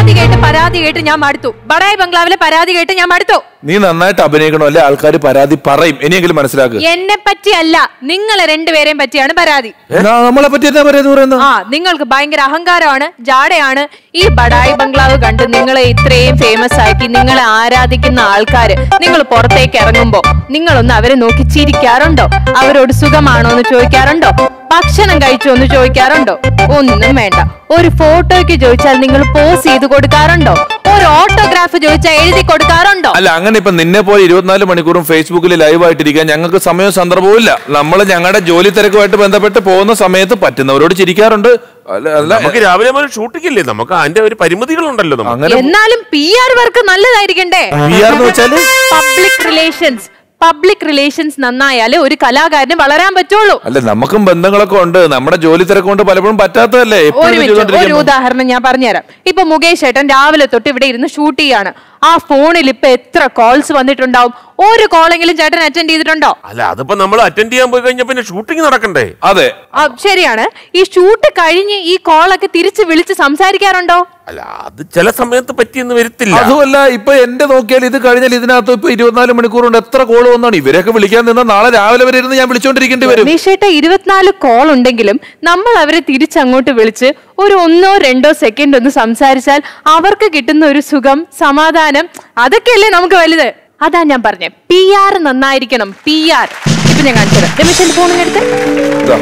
പരാതി കേട്ട് പരാതി കേട്ട് ഞാൻ മടുത്തു ബഡായി ബംഗ്ലാവിലെ പരാതി കേട്ട് ഞാൻ മടുത്തു നീ നന്നായിട്ട് അഭിനയിക്കണോ അല്ലെ ആൾക്കാർ പരാതി പറയും ഇനിയെങ്കിലും മനസ്സിലാക്കുക എന്നെ പറ്റിയല്ല നിങ്ങളെ രണ്ടുപേരെയും പറ്റിയാണ് പരാതി നമ്മളെ പറ്റി എന്താ പറയുന്നത് പറയുന്നത് ആ നിങ്ങൾക്ക് ഭയങ്കര അഹങ്കാരമാണ് ജാടയാണ് ഈ ബഡായി ബംഗ്ലാവ് കണ്ട് നിങ്ങളെ ഇത്രയും ഫേമസ് ആക്കി നിങ്ങളെ ആരാധിക്കുന്ന ആൾക്കാര് നിങ്ങൾ പുറത്തേക്ക് ഇറങ്ങുമ്പോ നിങ്ങളൊന്ന് അവരെ നോക്കി ചിരിക്കാറുണ്ടോ അവരോട് സുഖമാണോ എന്ന് ചോദിക്കാറുണ്ടോ ഭക്ഷണം കഴിച്ചോ എന്ന് ചോദിക്കാറുണ്ടോ ഒന്നും വേണ്ട ഒരു ഫോട്ടോയ്ക്ക് ചോദിച്ചാൽ നിങ്ങൾ പോസ് ചെയ്ത് കൊടുക്കാറുണ്ടോ ഒരു ഓട്ടോഗ്രാഫ് ചോദിച്ചാൽ എഴുതി കൊടുക്കാറുണ്ടോ അല്ല അങ്ങനെ ഇപ്പൊ നിന്നെ പോലെ ഇരുപത്തിനാല് മണിക്കൂറും ഫേസ്ബുക്കിൽ ലൈവ് ആയിട്ടിരിക്കാൻ ഞങ്ങൾക്ക് സമയവും സന്ദർഭവും ഇല്ല നമ്മൾ ഞങ്ങളുടെ ജോലി തിരക്കുമായിട്ട് ബന്ധപ്പെട്ട് പോകുന്ന സമയത്ത് പറ്റുന്നവരോട് ചിരിക്കാറുണ്ട് അല്ല അല്ല നമുക്ക് രാവിലെ മുതൽ ഷൂട്ടിംഗ് ഇല്ലേ നമുക്ക് അതിന്റെ ഒരു പരിമിതികളുണ്ടല്ലോ നമുക്ക് അങ്ങനെ എന്നാലും പി ആർ വർക്ക് നല്ലതായിരിക്കണ്ടേ പി ആർ എന്ന് വെച്ചാല് പബ്ലിക് റിലേഷൻസ് പബ്ലിക് റിലേഷൻസ് നന്നായാലേ ഒരു കലാകാരന് വളരാൻ പറ്റുള്ളൂ അല്ല നമുക്കും ബന്ധങ്ങളൊക്കെ ഉണ്ട് നമ്മുടെ ജോലി തിരക്കുകൊണ്ട് പലപ്പോഴും പറ്റാത്തതല്ലേ ഒരു എപ്പോഴും മിനിറ്റ് ഒരു ചെയ്തുകൊണ്ടിരിക്കുമ്പോ. ഉദാഹരണം ഞാൻ പറഞ്ഞുതരാം ഇപ്പൊ മുകേഷ് ഏട്ടൻ രാവിലെ തൊട്ട് ഇവിടെ ഇരുന്ന് ഷൂട്ട് ചെയ്യാണ് ആ ഫോണിൽ ഇപ്പൊ എത്ര കോൾസ് വന്നിട്ടുണ്ടാവും ഒരു കോളെങ്കിലും ചേട്ടൻ അറ്റൻഡ് ചെയ്തിട്ടുണ്ടോ അല്ല അതിപ്പോ നമ്മൾ അറ്റൻഡ് ചെയ്യാൻ പോയി കഴിഞ്ഞാൽ പിന്നെ ഷൂട്ടിംഗ് നടക്കണ്ടേ അതെ ആ, ശരിയാണ് ഈ ഷൂട്ട് കഴിഞ്ഞ് ഈ കോളൊക്കെ തിരിച്ച് വിളിച്ച് സംസാരിക്കാറുണ്ടോ അല്ല അത് ചില സമയത്ത് പറ്റിയെന്ന് വരത്തില്ല അതുമല്ല ഇപ്പൊ എന്റെ നോക്കിയാൽ ഇത് കഴിഞ്ഞാൽ ഇതിനകത്ത് ഇപ്പൊ ഇരുപത്തിനാല് മണിക്കൂർ കൊണ്ട് എത്ര കോൾ വന്നാണ് ഇവരൊക്കെ വിളിക്കാൻ നിന്നാൽ നാളെ രാവിലെ വരെ ഇരുന്ന് ഞാൻ വിളിച്ചോണ്ടിരിക്കേണ്ടി വരും രമേശേട്ട ഇരുപത്തിനാല് കോൾ ഉണ്ടെങ്കിലും നമ്മൾ അവരെ തിരിച്ചങ്ങോട്ട് വിളിച്ച് ഒരു ഒന്നോ രണ്ടോ സെക്കൻഡ് ഒന്ന് സംസാരിച്ചാൽ അവർക്ക് കിട്ടുന്ന ഒരു സുഖം സമാധാനം അതൊക്കെയല്ലേ നമുക്ക് വലുത് അതാ ഞാൻ പറഞ്ഞേ പി ആർ നന്നായിരിക്കണം പി ആർ ഇപ്പൊ ഞാൻ കാണിച്ചത് രമേശന്റെ ഫോണിനെടുത്ത് ഇതാ.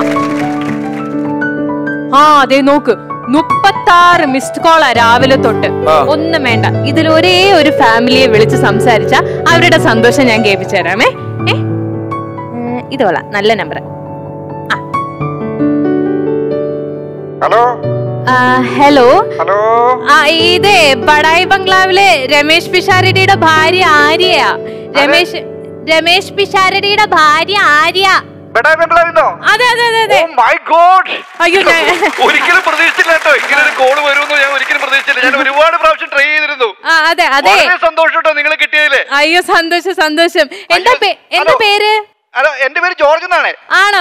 ആ അതെ നോക്ക് മുപ്പത്താറ് മിസ്ഡ് കോളാ രാവിലെ തൊട്ട് ആ. ഒന്നും വേണ്ട ഇതിൽ ഒരേ ഒരു ഫാമിലിയെ വിളിച്ച് സംസാരിച്ച അവരുടെ സന്തോഷം ഞാൻ കേൾപ്പിച്ചു തരാമേ ഏ ഉം, ഇത് കൊള്ളാം നല്ല നമ്പർ ഹലോ ഹലോ ഹലോ ആ ഇതേ ബഡായി ബംഗ്ലാവിലെ രമേശ് പിഷാരടിയുടെ ഭാര്യ ആര്യയാ രമേശ് രമേശ് പിഷാരടിയുടെ ഭാര്യ ആര്യ ബെഡായി ബംഗ്ലാവിന്നോ അതെ അതെ അതെ അതെ ഓ മൈ ഗോഡ് അയ്യോ ഞാൻ ഒരിക്കലും പ്രതീക്ഷിച്ചില്ല കേട്ടോ ഇങ്ങനെ ഒരു കോള് വരുമെന്ന് ഞാൻ ഒരിക്കലും പ്രതീക്ഷിച്ചില്ല ഞാൻ ഒരുപാട് പ്രാവശ്യം ട്രൈ ചെയ്തിരുന്നു ആ അതെ അതെ വളരെ സന്തോഷം കേട്ടോ നിങ്ങൾ കിട്ടിയതില് അയ്യോ സന്തോഷം സന്തോഷം എന്താ അയ്യോ, പേ- എന്താ ഹലോ. പേര് ഹലോ എന്റെ പേര് ജോർജ് എന്നാണ് ആണോ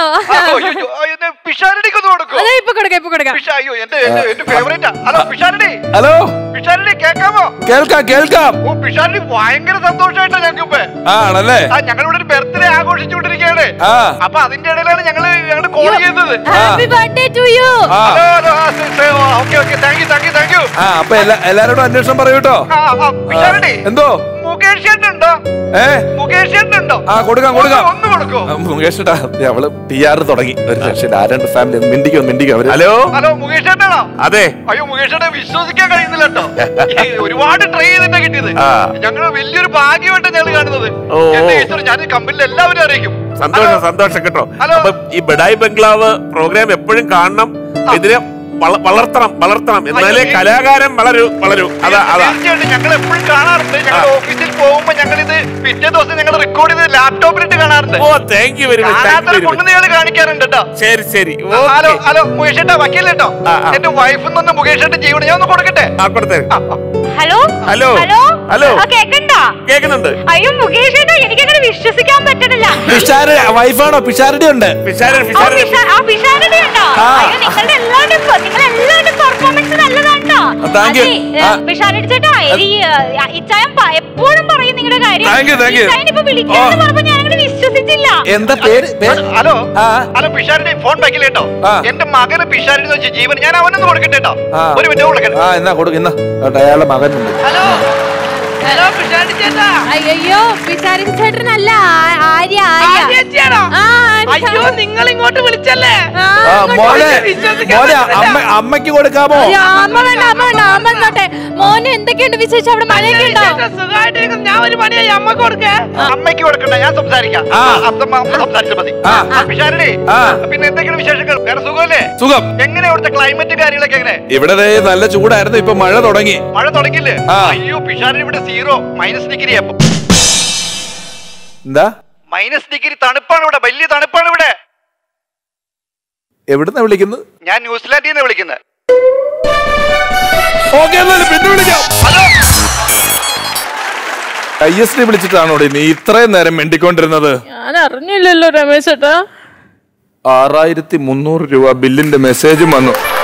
പിഷാരടിക്ക് ഒന്ന് കൊടുക്കോ അതെ ഇപ്പൊ കൊടുക്കാം ഇപ്പൊ കൊടുക്കാം പിഷ അയ്യോ എന്റെ എന്റെ എന്റെ ഫേവറേറ്റാ ഹലോ പിഷാരടി ഹലോ പിഷാരടി കേക്കാമോ കേൾക്കാം കേൾക്കാം ഓ പിഷാരടി ഭയങ്കര സന്തോഷമായിട്ടാ ഞങ്ങൾക്ക് ഇപ്പൊ ആ ആണല്ലേ ആ ഞങ്ങളിവിടെ ഒരു ബർത്ത്ഡേ ആഘോഷിച്ചുകൊണ്ടിരിക്കുകയാണ് ആ അപ്പൊ അതിന്റെ ഇടയിലാണ് ഞങ്ങള് ഞങ്ങള് കോൾ ചെയ്യുന്നത് ഹാപ്പി ബർത്ത്ഡേ ടു യു ആ hello hello okay okay thank you thank you thank you ആ അപ്പൊ എല്ലാ എല്ലാരോടും അന്വേഷണം പറയൂ കേട്ടോ ആ ആ പിഷാരടി എന്തോ മുകേഷ് ചേട്ടനുണ്ടോ ഏ മുകേഷ് ചേട്ടനുണ്ടോ ആ കൊടുക്കാം കൊടുക്കാം ഒന്ന് ഒന്ന് കൊടുക്കോ ആ, മുകേഷ് ഏട്ടാ, ദേ അവള് പി ആർ തുടങ്ങി ഒരു രക്ഷയില്ല ആരാണ്ട് ഫാമിലി മിണ്ടിക്കോ മിണ്ടിക്കോ അവര് ഹലോ ഹലോ മുകേഷ് ചേട്ടനാണോ അതെ അയ്യോ മുകേഷ് ചേട്ടൻ വിശ്വസിക്കാൻ കഴിയുന്നില്ല കേട്ടോ ഈ ഒരുപാട് ട്രൈ ചെയ്തിട്ടാ കിട്ടിയത് ആ. ഞങ്ങള് വലിയൊരു ഭാഗ്യമായിട്ടാണ് ഞങ്ങൾ കാണുന്നത് ഓ, എന്റെ ഓ. ഈശ്വരൻ ഞാൻ കമ്പനിയിൽ എല്ലാവരും അറിയിക്കും സന്തോഷം ഹലോ. സന്തോഷം കേട്ടോ ഹലോ. അപ്പൊ ഈ ബഡായി ബംഗ്ലാവ് പ്രോഗ്രാം എപ്പോഴും കാണണം ഇതിനെ വള- വളർത്തണം വളർത്തണം എന്നാലേ അയ്യോ, ഈ- കലാകാരൻ വളരൂ വളരൂ അതാ അതാ തീർച്ചയായിട്ടും ഞങ്ങൾ എപ്പോഴും കാണാറുണ്ട് ഞങ്ങൾ ഓഫീസിൽ പോകുമ്പോ ഞങ്ങൾ ഇത് പിറ്റേ ദിവസം ഞങ്ങൾ റെക്കോർഡ് ചെയ്ത് ലാപ്ടോപ്പിലിട്ട് കാണാറുണ്ട് ഓ thank you very much thank you കാണാത്തൊരു വെരി കൊണ്ടു മച്ച് ഞങ്ങൾ കാണിക്കാറുണ്ട് കേട്ടോ ശരി ശരി ഹലോ ഓക്കെ ഹലോ മുകേഷ് ഏട്ടാ വക്കീൽ കേട്ടോ ആ, ആ. എന്റെ വൈഫ് നിന്ന് മുകേഷ് ഏട്ടൻ ചെയ്യണം ഞാൻ ഒന്ന് കൊടുക്കട്ടെ ആ കൊടുത്തേ ആ, ആ. ഹലോ ഹലോ ഹലോ ഹലോ ആ കേക്കണ്ടോ കേക്കുന്നുണ്ട് അയ്യോ മുകേഷ് ഏട്ടാ എനിക്കങ്ങനെ വിശ്വസിക്കാൻ പറ്റണില്ല പിഷാര വൈഫാണോ പിഷാരടി ഉണ്ട് പിഷാരൻ ആ പിഷാരൻ പിഷാ- ആ പിഷാരടി ഉണ്ടോ ആ. അയ്യോ നിങ്ങളുടെ എല്ലാവരും നിങ്ങളെല്ലാവരും പെർഫോമൻസ് നല്ലതാണ്ടോ thank you. ആ. പിഷാരടി ചേട്ടാ ഈ ആ, ഇച്ചായൻ പ- എപ്പോഴും പറയും നിങ്ങളുടെ കാര്യം Thank you, thank you. ഇച്ചായൻ ഇപ്പൊ വിളിക്കാന്ന് ഓ. പറഞ്ഞപ്പോ ഞാനങ്ങനെ വിശ്വസിച്ചില്ല എന്താ പേര് പേര് ഹലോ ആ. ഹലോ പിഷാരുടെ ഫോൺ ബാക്കിൽ കേട്ടോ ആ. എന്റെ മകന് പിഷാരിന്ന് വെച്ച ജീവൻ ഞാൻ അവനൊന്ന് കൊടുക്കട്ടെ കേട്ടോ ആ. ഒരു മിനിറ്റ് കൊടുക്കട്ടെ ആ എന്നാ കൊടുക്ക എന്നാ കേട്ടോ, അയാളുടെ മകനുണ്ട് ഹലോ ഹലോ പിഷാരി ചേട്ടാ അയ്യോ പിഷാരി ചേട്ടനല്ല ആ- ആര്യ ആര്യ ആ, അയ്യോ നിങ്ങൾ ഇങ്ങോട്ട് വിളിച്ചല്ലേ ആ, ആ അങ്ങോട്ട് മോനെ വിശ്വസിക്കാൻ മോനെ പറ്റുന്നില്ല. അമ്മ അമ്മയ്ക്ക് കൊടുക്കാമോ അയ്യോ, അമ്മ വേണ്ട അമ്മ വേണ്ട അമ്മ നിന്നോട്ടെ മോനെ എന്തൊക്കെയുണ്ട് വിശേഷം അവിടെ മഴയൊക്കെ ഉണ്ടോ സുഖമായിട്ടിരിക്കും ഞാൻ ഒരു പണിയായി അമ്മ കൊടുക്കേ അമ്മയ്ക്ക് കൊടുക്കണ്ട ഞാൻ സംസാരിക്കാം ആ. അമ്മ അമ്മ സംസാരിച്ചാൽ മതി ആ. പിഷാരടി ആ. പിന്നെ എന്തെങ്കിലും വിശേഷങ്ങൾ വേറെ സുഖമല്ലേ സുഖം എങ്ങനെ അവിടുത്തെ ക്ലൈമറ്റ് കാര്യങ്ങളൊക്കെ എങ്ങനെ ഇവിടെ ദേ നല്ല ചൂടായിരുന്നു ഇപ്പൊ മഴ തുടങ്ങി മഴ തുടങ്ങിയില്ലേ ആ. അയ്യോ പിഷാരടി ഇവിടെ സീറോ മൈനസ് ഡിഗ്രി എന്താ മൈനസ് ഡിഗ്രി തണുപ്പാണ് ഇവിടെ വലിയ തണുപ്പാണ് ഇവിടെ എവിടുന്നാ വിളിക്കുന്നത് ഞാൻ ന്യൂസിലാൻഡിൽ നിന്ന് വിളിക്കുന്നത് ഓക്കെ എന്നാലും പിന്നെ വിളിക്കാം ഹലോ ഐ എസ് ഡി വിളിച്ചിട്ടാണോ നീ ഇത്രയും നേരം മിണ്ടിക്കൊണ്ടിരുന്നത് ഞാൻ അറിഞ്ഞില്ലല്ലോ രമേശ് ചേട്ടാ ആറായിരത്തി മുന്നൂറ് രൂപ ബില്ലിന്റെ മെസ്സേജും വന്നു